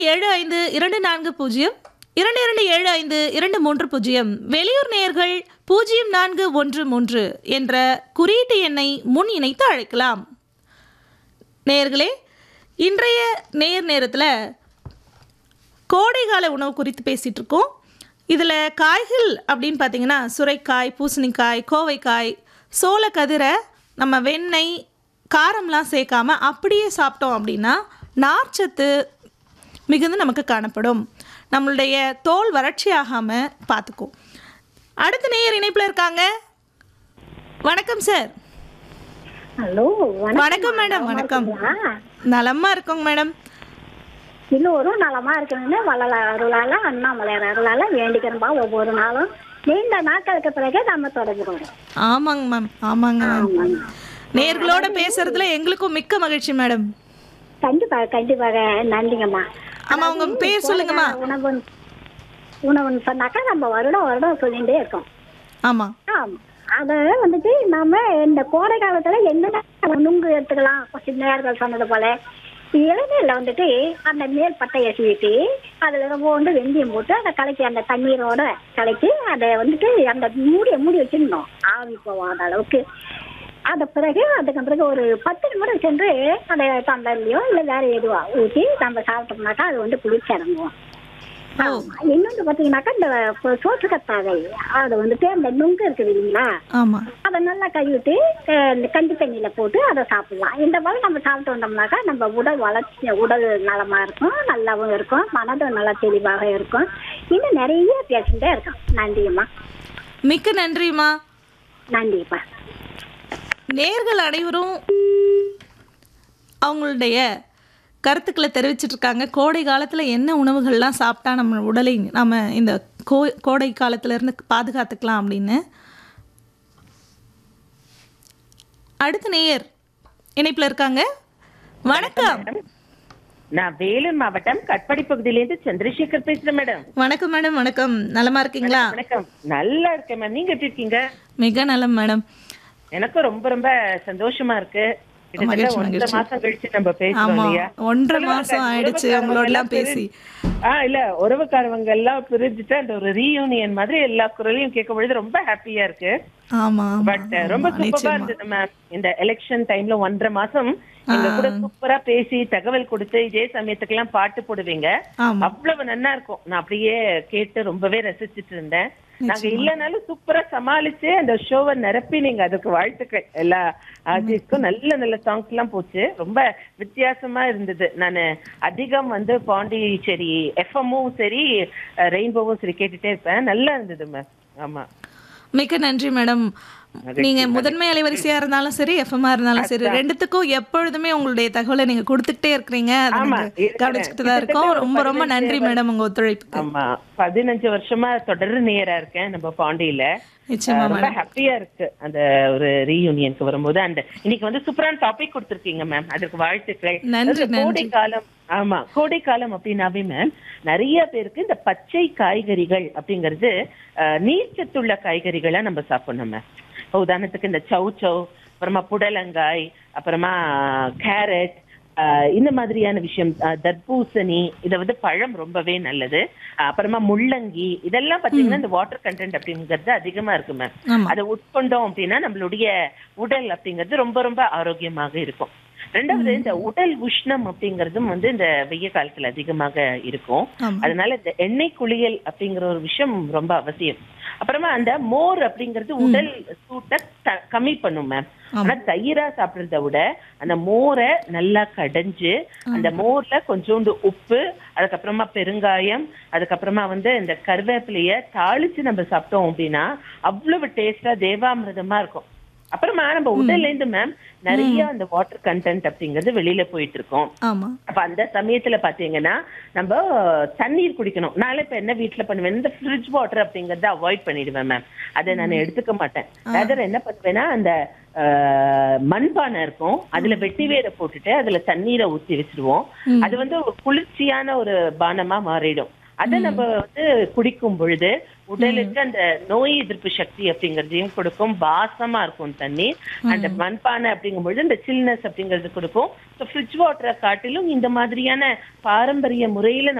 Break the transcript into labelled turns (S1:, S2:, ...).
S1: ஏழு ஐந்து இரண்டு நான்கு பூஜ்ஜியம் இரண்டு இரண்டு ஏழு ஐந்து இரண்டு மூன்று பூஜ்ஜியம் வெளியூர் நேயர்கள் பூஜ்ஜியம் நான்கு ஒன்று மூன்று என்ற குறியீட்டு எண்ணை முன் இணைத்து அழைக்கலாம் நேயர்களே இன்றைய நேர் நேரத்தில் கோடைகால உணவு குறித்து பேசிகிட்டு இருக்கோம் இதில் காய்கள் அப்படின்னு பார்த்தீங்கன்னா சுரைக்காய் பூசணிக்காய் கோவைக்காய் சோளக்கதிரை நம்ம வெண்ணெய் காரம்லாம் சேர்க்காம அப்படியே சாப்பிட்டோம் அப்படின்னா நார்ச்சத்து மிகுந்து நமக்கு காணப்படும் நம்மளுடைய தோல் வறட்சி ஆகாமல் பார்த்துக்கும் அடுத்த நேயர் இணைப்பில் இருக்காங்க வணக்கம் சார்
S2: ஹலோ
S1: வணக்கம் மேடம் வணக்கம் நலமா இருக்கோங்க மேடம்
S2: எல்லோரும் நலமா இருக்கணும்னு வள்ளல அருளால அண்ணாமலையார் அருளால வேண்டிக்கிறோம்பா ஒவ்வொரு நாளும் நீண்ட நாட்களுக்கு பிறகு நம்ம தொடங்குறோம்
S1: ஆமாங்க மேம் ஆமாங்க மேம் நேர்களோட பேசுறதுல எங்களுக்கும் மிக்க மகிழ்ச்சி மேடம்
S2: கண்டிப்பாக கண்டிப்பாக நன்றிங்கம்மா
S1: ஆமா உங்க பேர் சொல்லுங்கம்மா
S2: உணவு உணவுன்னு சொன்னாக்கா நம்ம வருடம் வருடம் சொல்லிகிட்டே இருக்கோம்
S1: ஆமா
S2: ஆமா அதை வந்துட்டு நாம இந்த கோடை காலத்துல என்னென்ன நுங்கு எடுத்துக்கலாம் கொஞ்சம் நேர்கள் சொன்னது போல இளநீர்ல வந்துட்டு அந்த மேல் பட்டையை சீட்டி அதுல ரொம்ப வந்து வெந்தயம் போட்டு அதை கலக்கி அந்த தண்ணீரோட கலக்கி அதை வந்துட்டு அந்த மூடிய மூடி வச்சிடணும் ஆவி போகாத அளவுக்கு அது பிறகு அதுக்கு பிறகு ஒரு பத்து நிமிடம் சென்று அதை தண்டர்லையோ இல்லை வேற எதுவா ஊற்றி நம்ம சாப்பிட்டோம்னாக்கா அது வந்து குளிர்ச்சி இறங்குவோம் ஆமா. இன்னொன்று பார்த்தீங்கன்னாக்கா இந்த சோற்றுக்கத்தாழை அது வந்துட்டு அந்த நுங்கு இருக்குது இல்லைங்களா
S1: ஆமா
S2: அதை நல்லா கழுவிட்டு அஹ், இந்த கஞ்சி தண்ணியில போட்டு அதை சாப்பிடலாம் இந்த மாதிரி நம்ம சாப்பிட்டு வந்தோம்னாக்கா நம்ம உடல் வளர்ச்சி உடல் நலமா இருக்கும் நல்லாவும் இருக்கும் மனதும் நல்லா தெளிவாக இருக்கும் இன்னும் நிறைய பேசிட்டே இருக்கும் நன்றிம்மா
S1: மிக்க நன்றிம்மா
S2: நன்றிப்பா
S1: நேர்கள் அனைவரும் அவங்களுடைய கருத்துக்களை தெரிவிச்சிட்டு இருக்காங்க கோடை காலத்தில் என்ன உணவுகள்லாம் சாப்பிட்டா நம்ம உடலை நம்ம இந்த கோ கோடை காலத்துல இருந்து பாதுகாத்துக்கலாம் அப்படின்னு அடுத்த நேயர் இணைப்பில் இருக்காங்க வணக்கம்
S3: நான் வேலூர் மாவட்டம் கட்பாடி பகுதியிலேருந்து சந்திரசேகர் பேசுறேன் மேடம்
S1: வணக்கம் மேடம் வணக்கம் நலமா இருக்கீங்களா
S3: வணக்கம் நல்லா இருக்கேன் மேம் நீங்க எப்படி இருக்கீங்க
S1: மிக நலம் மேடம்
S3: எனக்கும் ரொம்ப ரொம்ப சந்தோஷமா இருக்கு கிட்டத்தட்ட
S1: மகிழ்ச்சி,
S3: ஒன்றரை
S1: மகிழ்ச்சி.
S3: மாசம் கழிச்சு நம்ம பேசுறோம்
S1: ஆமா
S3: இல்லையா
S1: ஒன்றரை
S3: சொல்லுவாங்க,
S1: மாசம் ஆயிடுச்சு
S3: உறவுக்காரவங்க
S1: உங்களோட எல்லாம்
S3: எல்லாம்
S1: பேசி
S3: ஆ இல்ல உறவுக்காரவங்க எல்லாம் பிரிஞ்சுட்டு அந்த ஒரு ரீயூனியன் மாதிரி எல்லா குரலையும் கேட்கும் பொழுது ரொம்ப ஹாப்பியா இருக்கு
S1: ஆமா ஆமா,
S3: பட் ரொம்ப
S1: ஆமா,
S3: சூப்பரா
S1: நிச்சயமா.
S3: இருந்தது மேம் இந்த எலெக்ஷன் டைம்ல ஒன்றரை மாசம் எங்க கூட சூப்பரா பேசி தகவல் கொடுத்து இதே சமயத்துக்கு எல்லாம் பாட்டு போடுவீங்க
S1: ஆமா
S3: அவ்வளவு நல்லா இருக்கும் நான் அப்படியே கேட்டு ரொம்பவே ரசிச்சிட்டு இருந்தேன் நாங்க இல்லனாலும் சூப்பரா சமாளிச்சு அந்த ஷோவை நிரப்பி நீங்க அதுக்கு வாழ்த்துக்கள் எல்லா ஆர்டிஸ்ட்க்கும் நல்ல நல்ல சாங்ஸ் எல்லாம் போச்சு ரொம்ப வித்தியாசமா இருந்தது நானு அதிகம் வந்து பாண்டிச்சேரி எஃப்எம்மும் சரி ரெயின்போவும் சரி கேட்டுட்டே இருப்பேன் நல்லா இருந்தது மேம் ஆமா
S1: மிக்க நன்றி மேடம் நீங்க முதன்மை அலைவரிசையா இருந்தாலும் சரி எஃப்எம்ஆ இருந்தாலும் சரி ரெண்டுத்துக்கும் எப்பொழுதுமே உங்களுடைய தகவலை நீங்க கொடுத்துக்கிட்டே இருக்கிறீங்க அதை
S3: ஆமா,
S1: நாங்க
S3: இருக்கிறேன்.
S1: கவனிச்சுட்டு தான் இருக்கோம்
S3: கிட்டத்தட்ட ஒரு
S1: ரொம்ப ரொம்ப
S3: பதினஞ்சு
S1: நன்றி மேடம் உங்க ஒத்துழைப்புக்கு
S3: ஆமா பதினஞ்சு வருஷமா தொடர் நேரா இருக்கேன் நம்ம பாண்டியில
S1: நிச்சயமா
S3: ரொம்ப
S1: மேடம்
S3: ஹாப்பியா இருக்கு அந்த ஒரு ரீயூனியனுக்கு வரும்போது அந்த இன்னைக்கு வந்து சூப்பரான டாபிக் கொடுத்திருக்கீங்க மேம் அதற்கு வாழ்த்துக்கள்
S1: நன்றி,
S3: அதாவது கோடை காலம் ஆமா கோடை காலம் அப்படின்னாவே மேம் நிறைய பேருக்கு இந்த பச்சை காய்கறிகள் அப்படிங்கிறது அஹ், நீர்ச்சத்துள்ள காய்கறிகளா நம்ம சாப்பிடணும் மேம் இப்ப உதாரணத்துக்கு இந்த சௌ சௌ அப்புறமா புடலங்காய் அப்புறமா கேரட் ஆஹ் இந்த மாதிரியான விஷயம் ஆஹ் தர்பூசணி இத வந்து பழம் ரொம்பவே நல்லது ஆஹ் அப்புறமா முள்ளங்கி இதெல்லாம் பாத்தீங்கன்னா இந்த வாட்டர் கண்டென்ட் அப்படிங்கிறது அதிகமா இருக்கு மேம்
S1: ஆமா
S3: அதை உட்கொண்டோம் அப்படின்னா நம்மளுடைய உடல் அப்படிங்கிறது ரொம்ப ரொம்ப ஆரோக்கியமாக இருக்கும் ரெண்டாவது இந்த உடல் உஷ்ணம் அப்படிங்கறதும் வந்து இந்த வெய்ய காலத்துல அதிகமாக இருக்கும்
S1: ஆமா
S3: அதனால இந்த எண்ணெய் குளியல் அப்படிங்கிற ஒரு விஷயம் ரொம்ப அவசியம் அப்புறமா அந்த மோர் அப்படிங்கிறது உடல் சூட்டை த- கம்மி பண்ணும் மேம் ஆனா தயிரா சாப்பிடுறத விட அந்த மோரை நல்லா கடைஞ்சு அந்த மோர்ல கொஞ்சோண்டு உப்பு அதுக்கப்புறமா பெருங்காயம் அதுக்கப்புறமா வந்து இந்த கருவேப்பிலைய தாளிச்சு நம்ம சாப்பிட்டோம் அப்படின்னா அவ்வளவு டேஸ்டா தேவாமிர்தமா இருக்கும் அப்புறமா நம்ம உடல்ல இருந்து மேம் நிறைய அந்த வாட்டர் கண்டென்ட் அப்படிங்கிறது வெளியில போயிட்டு இருக்கோம்
S1: ஆமா
S3: அப்ப அந்த சமயத்துல பாத்தீங்கன்னா நம்ம தண்ணீர் குடிக்கணும் நான் இப்ப என்ன வீட்ல பண்ணுவேன் இந்த ஃப்ரிட்ஜ் வாட்டர் அப்படிங்கறத அவாய்ட் பண்ணிடுவேன் மேம் அதை நான் எடுத்துக்க மாட்டேன் ரதர் என்ன பண்ணுவேன்னா அந்த ஆஹ், மண்பானை இருக்கும் அதுல வெட்டி வேரை போட்டுட்டு அதுல தண்ணீரை ஊத்தி வச்சிருவோம் அது வந்து ஒரு குளிர்ச்சியான ஒரு பானமா மாறிடும் அதை நம்ம வந்து குடிக்கும் பொழுது உடலுக்கு அந்த நோய் எதிர்ப்பு சக்தி அப்படிங்கறதையும் கொடுக்கும் வாசமா இருக்கும் தண்ணி அந்த மண்பானை அப்படிங்கும் பொழுது இந்த சில்னஸ் அப்படிங்கிறது கொடுக்கும் ஸோ ஃப்ரிட்ஜ் வாட்டரை காட்டிலும் இந்த மாதிரியான பாரம்பரிய முறையில